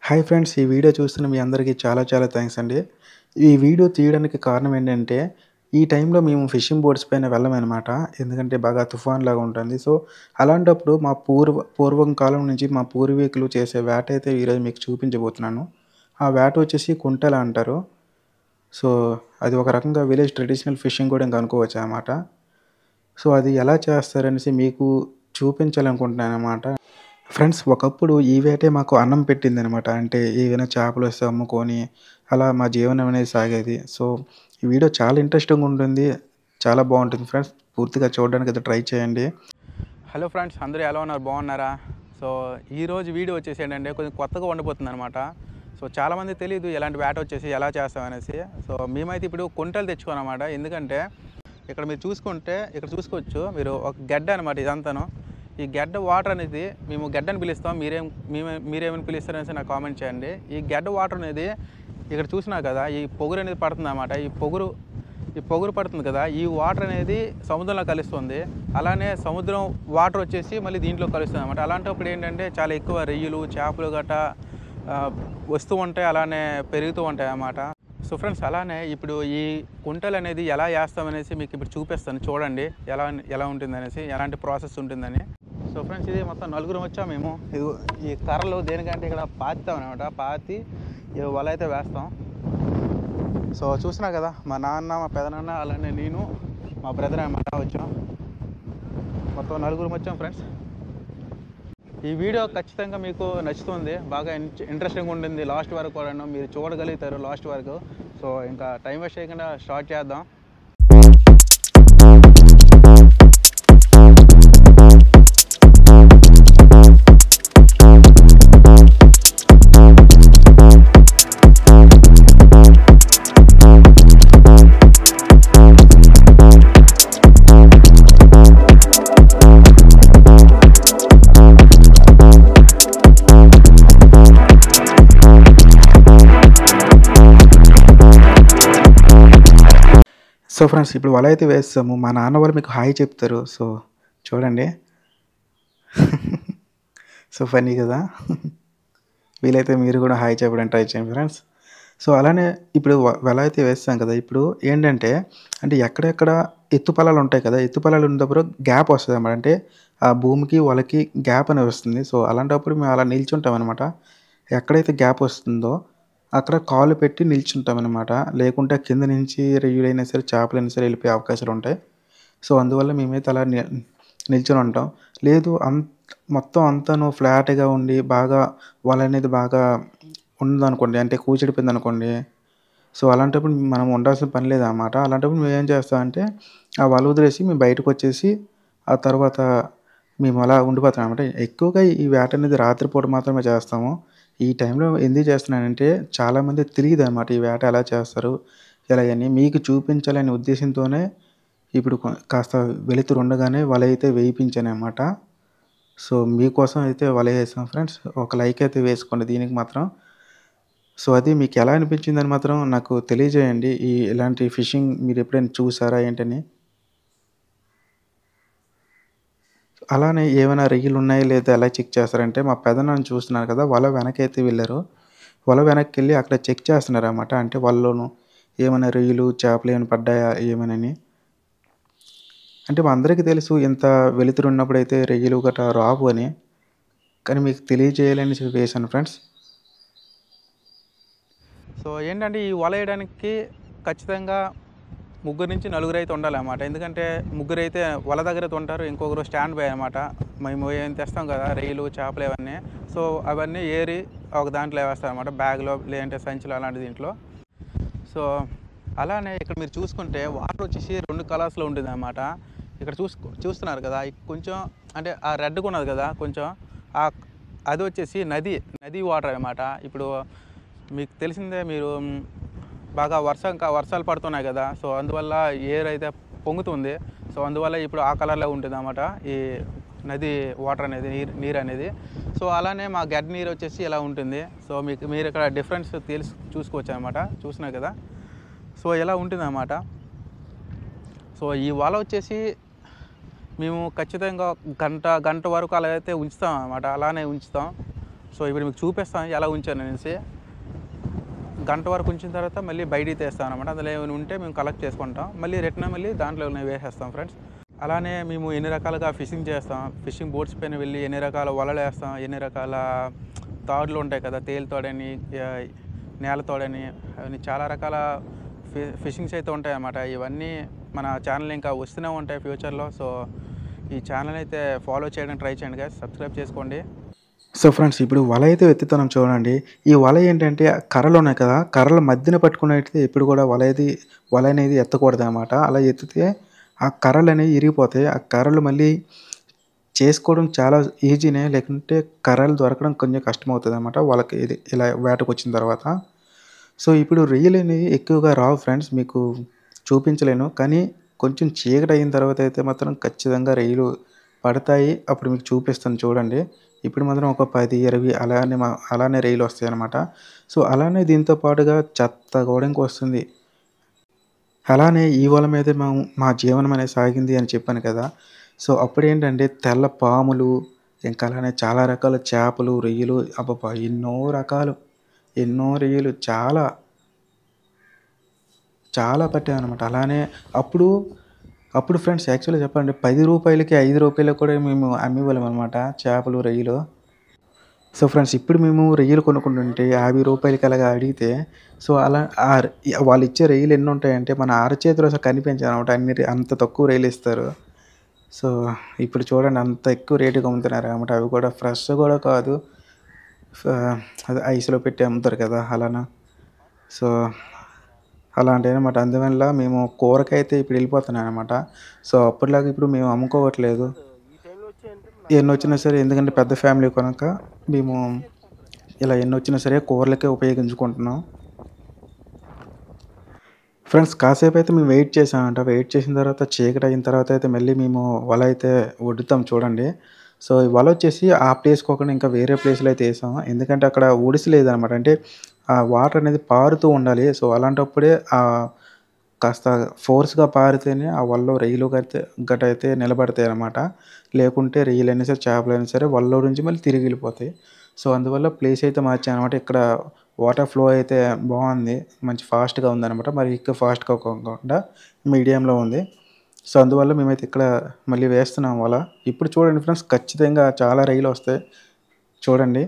hi friends ఈ video చూస్తున్న మీ అందరికీ చాలా చాలా థ్యాంక్స్ అండి ఈ వీడియో తీయడానికి కారణం ఏంటంటే ఈ టైంలో మేము ఫిషింగ్ బోట్స్ పైన వెళ్ళమన్నమాట ఎందుకంటే బాగా తుఫాన్ లాగా ఉంటుంది సో అలాంటప్పుడు మా పూర్వ పూర్వం కాలం నుంచి మా పూర్వీకులు చేసే వేట అయితే ఈరోజు మీకు చూపించబోతున్నాను ఆ వేట వచ్చేసి కుంటల అంటారు సో అది ఒక రకంగా విలేజ్ ట్రెడిషనల్ ఫిషింగ్ కూడా ఇంకా అనుకోవచ్చు అన్నమాట సో అది ఎలా చేస్తారనేసి మీకు చూపించాలనుకుంటున్నాను అనమాట ఫ్రెండ్స్ ఒకప్పుడు ఈ వేటే మాకు అన్నం పెట్టింది అనమాట అంటే ఏవైనా చేపలు వస్తే అమ్ముకొని అలా మా జీవనం అనేది సాగేది సో ఈ వీడియో చాలా ఇంట్రెస్టింగ్ ఉంటుంది చాలా బాగుంటుంది ఫ్రెండ్స్ పూర్తిగా చూడడానికి అయితే ట్రై చేయండి హలో ఫ్రెండ్స్ అందరూ ఎలా ఉన్నారు బాగున్నారా సో ఈరోజు వీడియో వచ్చేసి ఏంటంటే కొంచెం కొత్తగా ఉండబోతుంది అనమాట సో చాలామంది తెలియదు ఎలాంటి వేట వచ్చేసి ఎలా చేస్తామనేసి సో మేమైతే ఇప్పుడు కుంటలు తెచ్చుకోనమాట ఎందుకంటే ఇక్కడ మీరు చూసుకుంటే ఇక్కడ చూసుకోవచ్చు మీరు ఒక గడ్డ అనమాట ఇదంతాను ఈ గడ్డ వాటర్ అనేది మేము గడ్డని పిలుస్తాం మీరేం మేమే మీరేమని పిలుస్తారనేసి నాకు కామెంట్ చేయండి ఈ గడ్డ వాటర్ అనేది ఇక్కడ చూసినా కదా ఈ పొగురు అనేది పడుతుంది అనమాట ఈ పొగురు ఈ పొగురు పడుతుంది కదా ఈ వాటర్ అనేది సముద్రంలో కలుస్తుంది అలానే సముద్రం వాటర్ వచ్చేసి మళ్ళీ దీంట్లో కలుస్తుంది అనమాట అలాంటప్పుడు ఏంటంటే చాలా ఎక్కువ రొయ్యలు చేపలు గట్ట ఆ, వస్తూ ఉంటాయి అలానే పెరుగుతూ ఉంటాయి అన్నమాట సో ఫ్రెండ్స్ అలానే ఇప్పుడు ఈ కుంటలు అనేది ఎలా వేస్తామనేసి మీకు ఇప్పుడు చూపిస్తాను చూడండి ఎలా ఎలా ఉంటుంది అనేసి ఎలాంటి ప్రాసెస్ ఉంటుందని సో ఫ్రెండ్స్ ఇది మొత్తం నలుగురు వచ్చాం మేము ఇది ఈ కర్రలు దేనికంటే ఇక్కడ పాతిస్తాం అనమాట పాతి ఈ వల అయితే వేస్తాం సో చూసినా కదా మా నాన్న మా పెదనాన్న అలానే నేను మా బ్రదర్ అనమాట వచ్చాం మొత్తం నలుగురు వచ్చాం ఫ్రెండ్స్ ఈ వీడియో ఖచ్చితంగా మీకు నచ్చుతుంది బాగా ఇంట్రెస్టింగ్ ఉంటుంది లాస్ట్ వరకు కూడా మీరు చూడగలుగుతారు లాస్ట్ వరకు సో ఇంకా టైం వేస్ట్ చేయకుండా స్టార్ట్ చేద్దాం సో ఫ్రెండ్స్ ఇప్పుడు వల అయితే వేస్తాము మా నాన్న వాళ్ళు మీకు హాయ్ చెప్తారు సో చూడండి సో ఫనీ కదా వీలైతే మీరు కూడా హాయ్ చెప్పడానికి ట్రై చేయండి ఫ్రెండ్స్ సో అలానే ఇప్పుడు వ- వల అయితే వేస్తాం కదా ఇప్పుడు ఏంటంటే అంటే ఎక్కడెక్కడ ఎత్తు పొలాలు ఉంటాయి కదా ఎత్తు పొలాలు ఉన్నప్పుడు గ్యాప్ వస్తుంది అన్నమాట అంటే ఆ భూమికి వాళ్ళకి గ్యాప్ అనేది వస్తుంది సో అలాంటప్పుడు మేము అలా నిల్చుంటాం అనమాట ఎక్కడైతే గ్యాప్ వస్తుందో అక్కడ కాలు పెట్టి నిల్చుంటాం అనమాట లేకుంటే కింద నుంచి రొయ్యలైనా సరే చేపలైనా సరే వెళ్ళిపోయే అవకాశాలు ఉంటాయి సో అందువల్ల మేమైతే అలా ని- నిల్చొని ఉంటాం లేదు అంత మొత్తం అంతాను ఫ్లాట్గా ఉండి బాగా వల అనేది బాగా ఉందనుకోండి అంటే కూచిడిపోయింది అనుకోండి సో అలాంటప్పుడు మనం ఉండాల్సిన పని లేదన్నమాట అలాంటప్పుడు మేము ఏం చేస్తామంటే ఆ వల వదిలేసి మేము బయటకు వచ్చేసి ఆ తర్వాత మేము అలా ఉండిపోతాం అనమాట ఎక్కువగా ఈ వేట అనేది రాత్రిపూట మాత్రమే చేస్తాము ఈ టైంలో ఎందుకు చేస్తున్నానంటే చాలామంది తెలియదు అనమాట ఈ వేట ఎలా చేస్తారు ఇలా అని మీకు చూపించాలనే ఉద్దేశంతోనే ఇప్పుడు కొ- కాస్త వెలుతురు ఉండగానే వల అయితే వేయించాను అనమాట సో మీకోసం అయితే వల వేసాం ఫ్రెండ్స్ ఒక లైక్ అయితే వేసుకోండి దీనికి మాత్రం సో అది మీకు ఎలా అనిపించిందని మాత్రం నాకు తెలియజేయండి ఈ ఇలాంటి ఫిషింగ్ మీరు ఎప్పుడైనా చూసారా ఏంటని అలానే ఏమైనా రొయ్యలు ఉన్నాయా లేదా ఎలా చెక్ చేస్తారంటే మా పెదనాన్న చూస్తున్నారు కదా వల వెనక్కి అయితే వెళ్ళారు వల వెనక్కి వెళ్ళి అక్కడ చెక్ చేస్తున్నారు అనమాట అంటే వాళ్ళలోను ఏమైనా రొయ్యలు చేపలు ఏమైనా పడ్డాయా ఏమైనా అంటే మా అందరికీ తెలుసు ఇంత వెలుతురు ఉన్నప్పుడు అయితే రొయ్యలు గట్రా రావు అని కానీ మీకు తెలియజేయాలని చెప్పి వేశాను ఫ్రెండ్స్ సో ఏంటంటే ఈ వల వేయడానికి ఖచ్చితంగా ముగ్గురు నుంచి నలుగురు అయితే ఉండాలన్నమాట ఎందుకంటే ముగ్గురు అయితే వల దగ్గర అయితే ఉంటారు ఇంకొకరు స్టాండ్ బై అనమాట మేము ఏం తెస్తాం కదా రొయ్యలు చేపలు ఇవన్నీ సో అవన్నీ ఏరి ఒక దాంట్లో వేస్తాం అనమాట బ్యాగ్లో లేదంటే సంచిలో అలాంటి దీంట్లో సో అలానే ఇక్కడ మీరు చూసుకుంటే వాటర్ వచ్చేసి రెండు కలర్స్లో ఉంటుంది అనమాట ఇక్కడ చూసుకో చూస్తున్నారు కదా ఇక్ కొంచెం అంటే ఆ రెడ్గా ఉన్నది కదా కొంచెం ఆ అది వచ్చేసి నది నది వాటర్ అనమాట ఇప్పుడు మీకు తెలిసిందే మీరు మ్, బాగా వర్షం కా- వర్షాలు పడుతున్నాయి కదా సో అందువల్ల ఎయిర్ అయితే పొంగుతుంది సో అందువల్ల ఇప్పుడు ఆ కలర్లో ఉంటుంది అనమాట ఈ నది వాటర్ అనేది నీరు నీరు అనేది సో అలానే మా గడ్డ నీరు వచ్చేసి ఇలా ఉంటుంది సో మీకు మీరు ఇక్కడ డిఫరెన్స్ తెలుసు చూసుకోవచ్చు అనమాట చూసినా కదా సో ఇలా ఉంటుంది అనమాట సో ఈ వల వచ్చేసి మేము ఖచ్చితంగా గంట గంట వరకు అలా అయితే ఉంచుతాం అనమాట అలానే ఉంచుతాం సో ఇప్పుడు మీకు చూపిస్తాను ఎలా ఉంచాను అనేసి గంట వరకు ఉంచిన తర్వాత మళ్ళీ బయటికి తీస్తాం అనమాట అందులో ఏమైనా ఉంటే మేము కలెక్ట్ చేసుకుంటాం మళ్ళీ రిటర్న్ మళ్ళీ దాంట్లో ఏమైనా వేసేస్తాం ఫ్రెండ్స్ అలానే మేము ఎన్ని రకాలుగా ఫిషింగ్ చేస్తాం ఫిషింగ్ బోట్స్ పైన వెళ్ళి ఎన్ని రకాల వలలు వేస్తాం ఎన్ని రకాల తాడులు ఉంటాయి కదా తేలు తోడని ఆ, నేల తోడని అవన్నీ చాలా రకాల ఫి ఫిషింగ్స్ అయితే ఉంటాయి అన్నమాట ఇవన్నీ మన ఛానల్ ఇంకా వస్తూనే ఉంటాయి ఫ్యూచర్లో సో ఈ ఛానల్ అయితే ఫాలో చేయడానికి ట్రై చేయండి guys సబ్స్క్రైబ్ చేసుకోండి సో ఫ్రెండ్స్ ఇప్పుడు వల అయితే ఎత్తుతున్నాం చూడండి ఈ వల ఏంటంటే కర్రలు ఉన్నాయి కదా కర్రల మధ్యన పట్టుకున్నట్టయితే ఎప్పుడు కూడా వల అయితే వల అనేది ఎత్తకూడదు అనమాట అలా ఎత్తితే ఆ కర్రలు అనేవి ఇరిగిపోతాయి ఆ కర్రలు మళ్ళీ చేసుకోవడం చాలా ఈజీనే లేకుంటే కర్రలు దొరకడం కొంచెం కష్టమవుతుంది అనమాట వాళ్ళకి ఇది ఇలా వేటకు వచ్చిన తర్వాత సో ఇప్పుడు రొయ్యలు అనేవి ఎక్కువగా రావు ఫ్రెండ్స్ మీకు చూపించలేను కానీ కొంచెం చీకటి అయిన తర్వాత అయితే మాత్రం ఖచ్చితంగా రొయ్యలు పడతాయి అప్పుడు మీకు చూపిస్తాను చూడండి ఇప్పుడు మాత్రం ఒక పది ఇరవై అలానే మా అలానే రైలు వస్తాయి అనమాట సో అలానే దీంతో పాటుగా చెత్త కూడా ఇంక వస్తుంది అలానే ఈ వల మీద మా మా జీవనం అనేది సాగింది అని చెప్పాను కదా సో అప్పుడు ఏంటంటే తెల్ల పాములు ఇంకా అలానే చాలా రకాల చేపలు రొయ్యలు అబ్బబ్బా ఎన్నో రకాలు ఎన్నో రొయ్యలు చాలా చాలా పట్టాయి అనమాట అలానే అప్పుడు అప్పుడు ఫ్రెండ్స్ యాక్చువల్గా చెప్పండి పది రూపాయలకి ఐదు రూపాయలకు కూడా మేము అమ్మేవాళ్ళం అనమాట చేపలు రొయ్యలు సో ఫ్రెండ్స్ ఇప్పుడు మేము రొయ్యలు కొనుక్కుంటుంటే యాభై రూపాయలకి అలాగా అడిగితే సో అలా ఆ ర- వాళ్ళు ఇచ్చే రొయ్యలు ఎన్ని ఉంటాయంటే మన అరచేతిలో అసలు కనిపించారు అనమాట అన్ని రే- అంత తక్కువ రొయ్యలు ఇస్తారు సో ఇప్పుడు చూడండి అంత ఎక్కువ రేటుకి అమ్ముతున్నారు అనమాట అవి కూడా ఫ్రెష్ కూడా కాదు ఫ- అదే ఐస్లో పెట్టి అమ్ముతారు కదా అలానా సో అలాంటి అనమాట అందువల్ల మేము కూరకైతే ఇప్పుడు వెళ్ళిపోతున్నాం అనమాట సో అప్పటిలాగా ఇప్పుడు మేము అమ్ముకోవట్లేదు ఎన్ని వచ్చినా సరే ఎందుకంటే పెద్ద ఫ్యామిలీ కనుక మేము ఇలా ఎన్ని వచ్చినా సరే కూరలకే ఉపయోగించుకుంటున్నాం ఫ్రెండ్స్ కాసేపు అయితే మేము వెయిట్ చేసామంట వెయిట్ చేసిన తర్వాత చీకటి అయిన తర్వాత అయితే మళ్ళీ మేము వల అయితే వడ్డుతాం చూడండి సో ఈ వల వచ్చేసి ఆ ప్లేస్ కాకుండా ఇంకా వేరే ప్లేస్లో అయితే వేసాం ఎందుకంటే అక్కడ ఒడిసి అనమాట అంటే ఆ వాటర్ అనేది పారుతూ ఉండాలి సో అలాంటప్పుడే ఆ కాస్త ఫోర్స్గా పారితేనే ఆ వల్ల రైలు గట్ట గట్ట అయితే నిలబడతాయి అన్నమాట లేకుంటే రైలు అయినా సరే చేపలు అయినా సరే వల్ల నుంచి మళ్ళీ తిరిగి వెళ్ళిపోతాయి సో అందువల్ల ప్లేస్ అయితే మార్చాను అనమాట ఇక్కడ వాటర్ ఫ్లో అయితే బాగుంది మంచి ఫాస్ట్గా ఉందన్నమాట మరి ఎక్కువ ఫాస్ట్గా కాకుండా మీడియంలో ఉంది సో అందువల్ల మేమైతే ఇక్కడ మళ్ళీ వేస్తున్నాం వల ఇప్పుడు చూడండి ఫ్రెండ్స్ ఖచ్చితంగా చాలా రైలు వస్తాయి చూడండి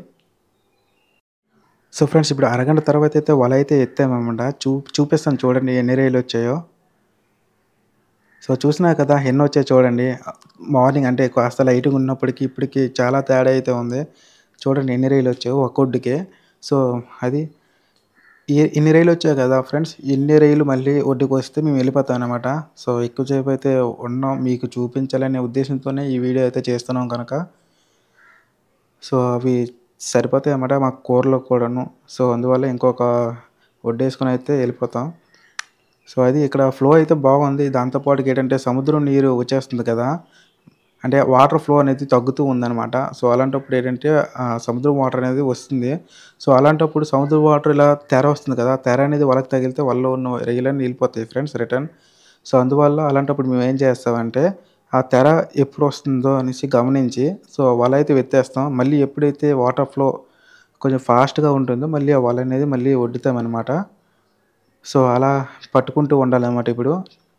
సో ఫ్రెండ్స్ ఇప్పుడు అరగంట తర్వాత అయితే వల అయితే ఎత్తామన్నమాట చూ చూపిస్తాను చూడండి ఎన్ని రైలు వచ్చాయో సో చూసినా కదా ఎన్ని వచ్చాయి చూడండి మార్నింగ్ అంటే కాస్త లైట్గా ఉన్నప్పటికీ ఇప్పటికి చాలా తేడా అయితే ఉంది చూడండి ఎన్ని రైలు వచ్చాయో ఒక్కొడ్డుకే సో అది ఈ- ఇన్ని రైలు వచ్చాయి కదా ఫ్రెండ్స్ ఇన్ని రైలు మళ్ళీ ఒడ్డుకు వస్తే మేము వెళ్ళిపోతాం అనమాట సో ఎక్కువసేపు అయితే ఉన్నాం మీకు చూపించాలనే ఉద్దేశంతోనే ఈ వీడియో అయితే చేస్తున్నాం కనుక సో అవి సరిపోతాయి అన్నమాట మాకు కూరలో కూడాను సో అందువల్ల ఇంకొక వడ్డేసుకొని అయితే వెళ్ళిపోతాం సో అది ఇక్కడ ఫ్లో అయితే బాగుంది దాంతోపాటు ఏంటంటే సముద్రం నీరు వచ్చేస్తుంది కదా అంటే వాటర్ ఫ్లో అనేది తగ్గుతూ ఉందన్నమాట సో అలాంటప్పుడు ఏంటంటే ఆ సముద్రం వాటర్ అనేది వస్తుంది సో అలాంటప్పుడు సముద్ర వాటర్ ఇలా తెర వస్తుంది కదా తెర అనేది వాళ్ళకి తగిలితే వాళ్ళలో ఉన్న రైలన్నీ వెళ్ళిపోతాయి ఫ్రెండ్స్ రిటర్న్ సో అందువల్ల అలాంటప్పుడు మేము ఏం చేస్తామంటే ఆ తెర ఎప్పుడు వస్తుందో అనేసి గమనించి సో వల అయితే వెత్తేస్తాం మళ్ళీ ఎప్పుడైతే వాటర్ ఫ్లో కొంచెం ఫాస్ట్గా ఉంటుందో మళ్ళీ ఆ వల అనేది మళ్ళీ వడ్డుతామన్నమాట సో అలా పట్టుకుంటూ ఉండాలన్నమాట ఇప్పుడు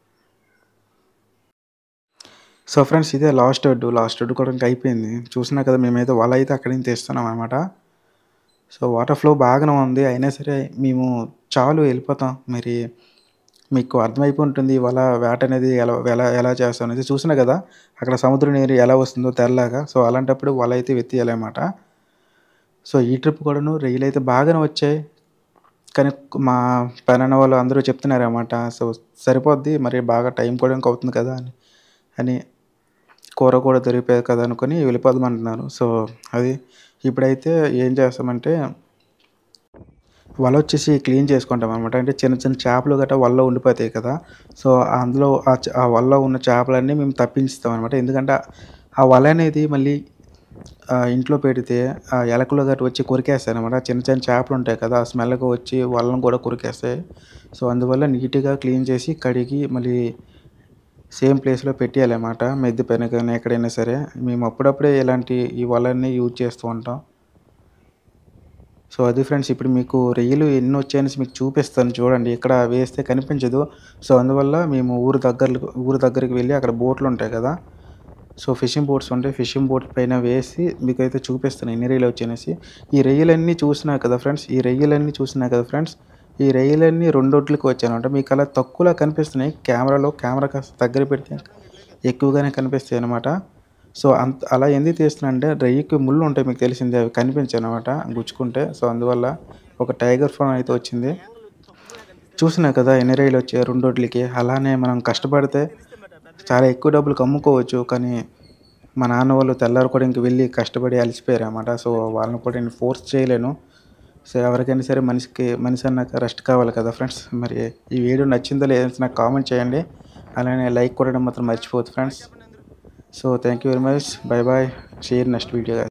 సో ఫ్రెండ్స్ ఇదే లాస్ట్ ఒడ్డు లాస్ట్ ఒడ్డు కూడా ఇంకా అయిపోయింది చూసినా కదా మేమైతే వల అయితే అక్కడి నుంచి తీస్తున్నాం అనమాట సో వాటర్ ఫ్లో బాగానే ఉంది అయినా సరే మేము చాలు వెళ్ళిపోతాం మరి మీకు అర్థమైపోయి ఉంటుంది వల వేట అనేది ఎలా ఎలా ఎలా చేస్తాం అనేది చూసినా కదా అక్కడ సముద్ర నీరు ఎలా వస్తుందో తెల్లగా సో అలాంటప్పుడు వల అయితే వెత్తేయాలన్నమాట సో ఈ ట్రిప్ కూడాను రైలు అయితే బాగానే వచ్చాయి కానీ మా పైన వాళ్ళు అందరూ చెప్తున్నారు అన్నమాట సో సరిపోద్ది మరి బాగా టైం కూడా ఇంకా అవుతుంది కదా అని అని కూర కూడా దొరికిపోయేది కదా అనుకొని వెళ్ళిపోదామంటున్నారు సో అది ఇప్పుడైతే ఏం చేస్తామంటే వల వచ్చేసి క్లీన్ చేసుకుంటాం అనమాట అంటే చిన్న చిన్న చేపలు గట్రా వలలో ఉండిపోతాయి కదా సో అందులో ఆ చ- ఆ వలలో ఉన్న చేపలన్నీ మేము తప్పించుతాం అనమాట ఎందుకంటే ఆ వల అనేది మళ్ళీ ఆ, ఇంట్లో పెడితే ఆ ఎలకలు గట్రా వచ్చి కొరికేస్తాయి అనమాట చిన్న చిన్న చేపలు ఉంటాయి కదా ఆ స్మెల్గా వచ్చి వాళ్ళని కూడా కొరికేస్తాయి సో అందువల్ల నీట్గా క్లీన్ చేసి కడిగి మళ్ళీ సేమ్ ప్లేస్లో పెట్టేయాలన్నమాట మెద్ది పైన కానీ ఎక్కడైనా సరే మేము అప్పుడప్పుడే ఇలాంటి ఈ వలన్నీ యూజ్ చేస్తూ ఉంటాం సో అది ఫ్రెండ్స్ ఇప్పుడు మీకు రొయ్యలు ఎన్ని వచ్చాయనేసి మీకు చూపిస్తాను చూడండి ఇక్కడ వేస్తే కనిపించదు సో అందువల్ల మేము ఊరు దగ్గర ఊరు దగ్గరికి వెళ్ళి అక్కడ బోట్లు ఉంటాయి కదా సో ఫిషింగ్ బోట్స్ ఉంటాయి ఫిషింగ్ బోట్ పైన వేసి మీకు అయితే చూపిస్తాను ఎన్ని రొయ్యలు వచ్చాయనేసి ఈ రొయ్యలన్నీ చూసినా కదా ఫ్రెండ్స్ ఈ రొయ్యలన్నీ చూసినా కదా ఫ్రెండ్స్ ఈ రొయ్యలన్నీ రెండొట్లకి వచ్చాయన్నమాట మీకు అలా తక్కువలా కనిపిస్తున్నాయి కెమెరాలో కెమెరా కాస్త దగ్గర పెడితే ఎక్కువగానే కనిపిస్తాయి అనమాట సో అంత అలా ఎందుకు తీస్తున్నా అంటే రొయ్యకి ముళ్ళు ఉంటాయి మీకు తెలిసిందే అవి కనిపించాయి అనమాట గుచ్చుకుంటే సో అందువల్ల ఒక టైగర్ ఫోన్ అయితే వచ్చింది చూసినా కదా ఎన్ని రైలు వచ్చాయి రెండోట్లకి అలానే మనం కష్టపడితే చాలా ఎక్కువ డబ్బులు అమ్ముకోవచ్చు కానీ మా నాన్న వాళ్ళు తెల్లారు కూడా ఇంక వెళ్ళి కష్టపడి అలసిపోయారు అనమాట సో వాళ్ళని కూడా నేను ఫోర్స్ చేయలేను సో ఎవరికైనా సరే మనిషికి మనిషి అన్నాక రెస్ట్ కావాలి కదా ఫ్రెండ్స్ మరి ఈ వీడియో నచ్చిందో లేదో నాకు కామెంట్ చేయండి అలానే లైక్ కొట్టడం మాత్రం మర్చిపోవద్దు friends so thank you very much bye bye share next video